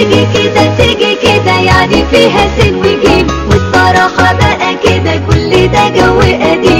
تيجي كده تيجي كده يعني فيها سن وجيم والصراحة بقى كده كل ده جو قديم